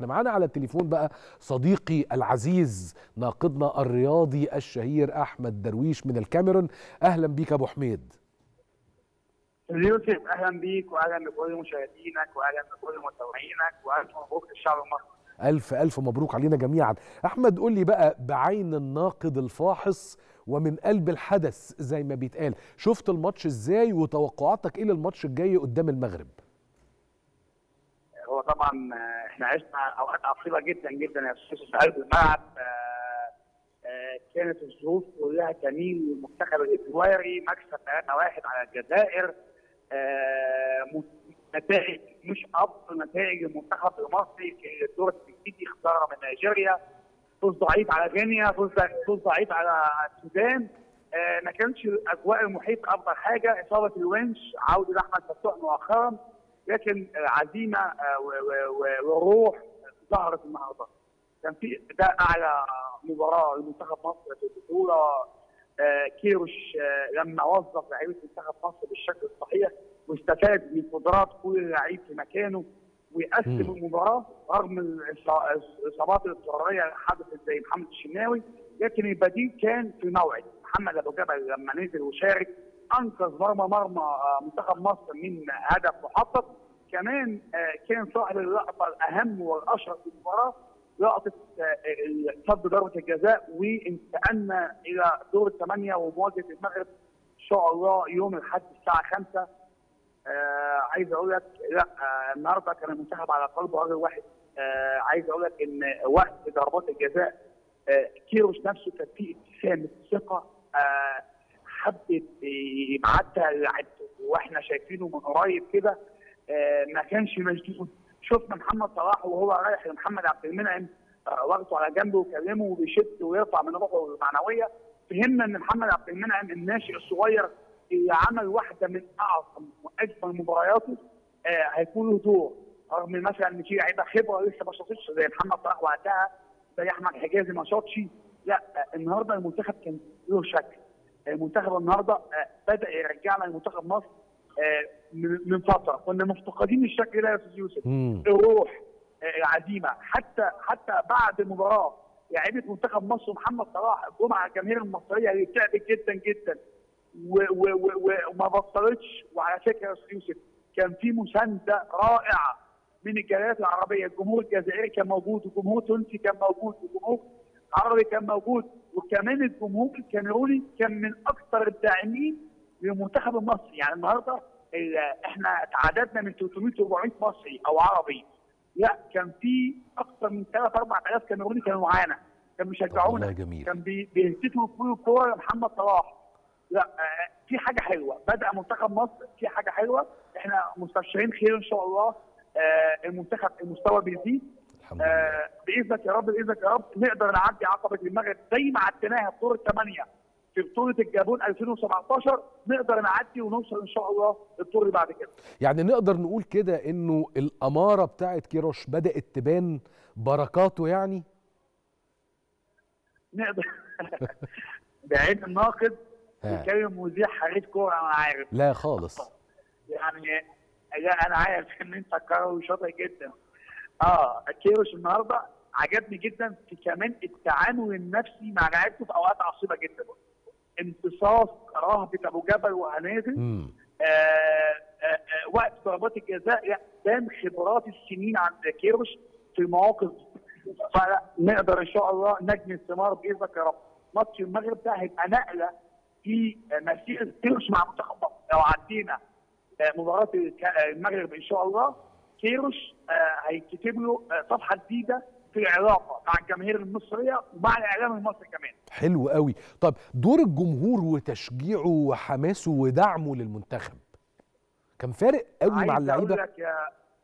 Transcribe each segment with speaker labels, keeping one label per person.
Speaker 1: احنا معانا على التليفون بقى صديقي العزيز ناقدنا الرياضي الشهير احمد درويش من الكاميرون اهلا بيك ابو حميد
Speaker 2: يوسف اهلا بيك واهلا بكل مشاهدينك واهلا بكل متابعينك والف مبروك للشعب المصري
Speaker 1: الف الف مبروك علينا جميعا احمد قول لي بقى بعين الناقد الفاحص ومن قلب الحدث زي ما بيتقال شفت الماتش ازاي وتوقعاتك ايه للماتش الجاي قدام المغرب
Speaker 2: هو طبعا احنا عشنا اوقات عصيبه جدا جدا يا استاذ في قلب الملعب كانت الظروف كلها تميل للمنتخب الايفواري مكسب 3-1 على الجزائر نتائج مش افضل نتائج المنتخب المصري في الدور التكتيكي خساره من نيجيريا فوز ضعيف على غينيا فوز فوز ضعيف على السودان ما كانش الاجواء المحيط افضل حاجه اصابه الونش عوده احمد فتوح مؤخرا لكن عزيمه وروح ظهرت النهارده كان في ده اعلى مباراه لمنتخب مصر في البطوله كيروش لما وظف لعيبه منتخب مصر بالشكل الصحيح واستفاد من قدرات كل لعيب في مكانه ويقسم المباراه رغم الاصابات الاضطراريه اللي حدثت زي محمد الشناوي لكن البديل كان في الموعد محمد ابو جبل لما نزل وشارك انقذ مرمى مرمى منتخب مصر من هدف محقق كمان كان صاحب اللقطه الاهم والاشهر في المباراه لقطه صد ضربه الجزاء وانتقلنا الى دور الثمانيه ومواجهه المغرب ان شاء الله يوم الاحد الساعه 5 آه عايز اقول لك لا آه النهارده كان المنتخب على قلب راجل واحد آه عايز اقول لك ان وقت ضربات الجزاء آه كيروش نفسه كان فيه ابتسامه ثقه آه حب يبعتها لعيبته واحنا شايفينه من قريب كده آه ما كانش مشدود شفنا محمد صلاح وهو رايح لمحمد عبد المنعم آه واخده على جنبه وكلمه وبيشد ويرفع من روحه المعنويه فهمنا ان محمد عبد المنعم الناشئ الصغير اللي عمل واحده من اعظم واجمل مبارياته آه هيكون له دور رغم مثلا ان في لعيبه خبره لسه ما شاطتش زي محمد صلاح وقتها زي احمد حجازي ما شاطش لا آه النهارده المنتخب كان له شكل المنتخب النهارده آه بدا يرجعنا لمنتخب مصر آه من فتره كنا مفتقدين الشكل ده يا استاذ يوسف الروح آه العزيمه حتى حتى بعد المباراه لعيبه منتخب مصر ومحمد صلاح جم على الجماهير المصريه اللي تعبت جدا جدا وما بطلتش وعلى فكره يا استاذ يوسف كان في مسانده رائعه من الجاليات العربيه الجمهور الجزائري كان موجود والجمهور التونسي كان موجود والجمهور العربي كان موجود وكمان الجمهور الكاميروني كان من اكثر الداعمين للمنتخب المصري يعني النهارده احنا تعددنا من 300 400 مصري او عربي لا كان في اكثر من 3 4000 كاميروني كانوا معانا كانوا بيشجعونا
Speaker 1: جميل.
Speaker 2: كان بيهتفوا بكل الكوره لمحمد صلاح لا في حاجه حلوه بدا منتخب مصر في حاجه حلوه احنا مستبشرين خير ان شاء الله المنتخب المستوى بيزيد
Speaker 1: الحمد لله
Speaker 2: باذنك يا رب باذنك يا رب نقدر نعدي عقبه المغرب زي ما عديناها في دور الثمانيه في بطوله الجابون 2017 نقدر نعدي ونوصل ان شاء الله للدور اللي بعد كده
Speaker 1: يعني نقدر نقول كده انه الاماره بتاعت كيروش بدات تبان بركاته يعني
Speaker 2: نقدر بعين الناقد بيتكلم مذيع حريف كوره انا عارف
Speaker 1: لا خالص
Speaker 2: يعني لا انا عارف ان انت كروي شاطر جدا اه كيروش النهارده عجبني جدا في كمان التعامل النفسي مع لعيبته في اوقات عصيبه جدا امتصاص رهبه ابو جبل وهنازل آه آه آه وقت ضربات الجزاء لا بان خبرات السنين عند كيروش في المواقف دي فنقدر ان شاء الله نجني الثمار باذنك يا رب ماتش المغرب ده هيبقى نقله في مسيره كيروش مع منتخب مصر لو عدينا مباراه المغرب ان شاء الله كيروش هيكتب له صفحه جديده في العلاقه مع الجماهير المصريه ومع الاعلام المصري كمان.
Speaker 1: حلو قوي، طب دور الجمهور وتشجيعه وحماسه ودعمه للمنتخب كان فارق قوي مع اللعيبه؟
Speaker 2: عايز يا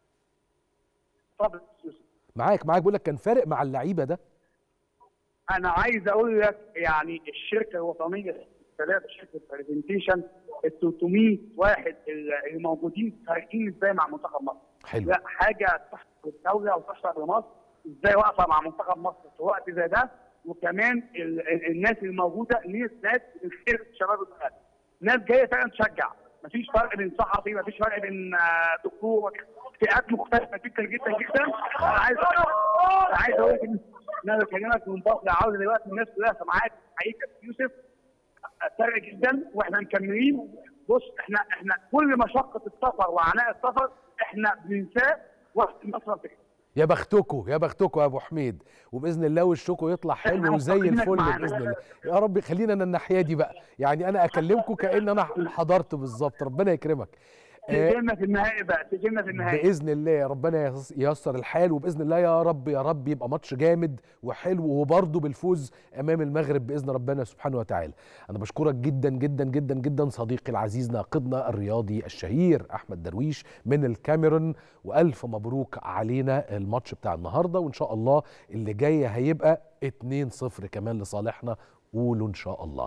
Speaker 2: اتفضل
Speaker 1: معاك معاك بقول لك كان فارق مع اللعيبه ده؟
Speaker 2: انا عايز اقول لك يعني الشركه الوطنيه ثلاثه شركه برزنتيشن ال 300 واحد اللي موجودين فارقين ازاي مع منتخب مصر.
Speaker 1: حلو
Speaker 2: لا حاجه تحسب الدوله وتحسب لمصر ازاي واقفه مع منتخب مصر في وقت زي ده وكمان ال ال الناس الموجوده ناس ناس الخير شباب البلد ناس جايه فعلا تشجع مفيش فرق بين صحفي مفيش فرق بين دكتور فئات مختلفه جدا جدا جدا انا عايز انا عايز اقول لك ان انا بكلمك من بطل عاوز دلوقتي الناس كلها سامعاك حقيقه يوسف فرق جدا واحنا مكملين بص احنا احنا كل مشقه السفر وعناء السفر احنا بننساه وقت مصر بتكسب
Speaker 1: يا بختكم يا بختكم يا ابو حميد وباذن الله وشكم يطلع حلو
Speaker 2: إحنا
Speaker 1: وزي
Speaker 2: مفتقدينك
Speaker 1: الفل
Speaker 2: معانا.
Speaker 1: باذن الله يا رب خلينا انا الناحيه دي بقى يعني انا اكلمكم كان انا حضرت بالظبط ربنا يكرمك آه،
Speaker 2: تجينا في النهائي بقى تجينا في النهائي
Speaker 1: باذن الله ربنا يس- ييسر الحال وباذن الله يا رب يا رب يبقى ماتش جامد وحلو وبرضه بالفوز امام المغرب باذن ربنا سبحانه وتعالى انا بشكرك جدا جدا جدا جدا صديقي العزيز ناقدنا الرياضي الشهير احمد درويش من الكاميرون والف مبروك علينا الماتش بتاع النهارده وان شاء الله اللي جاي هيبقى 2-0 كمان لصالحنا قولوا ان شاء الله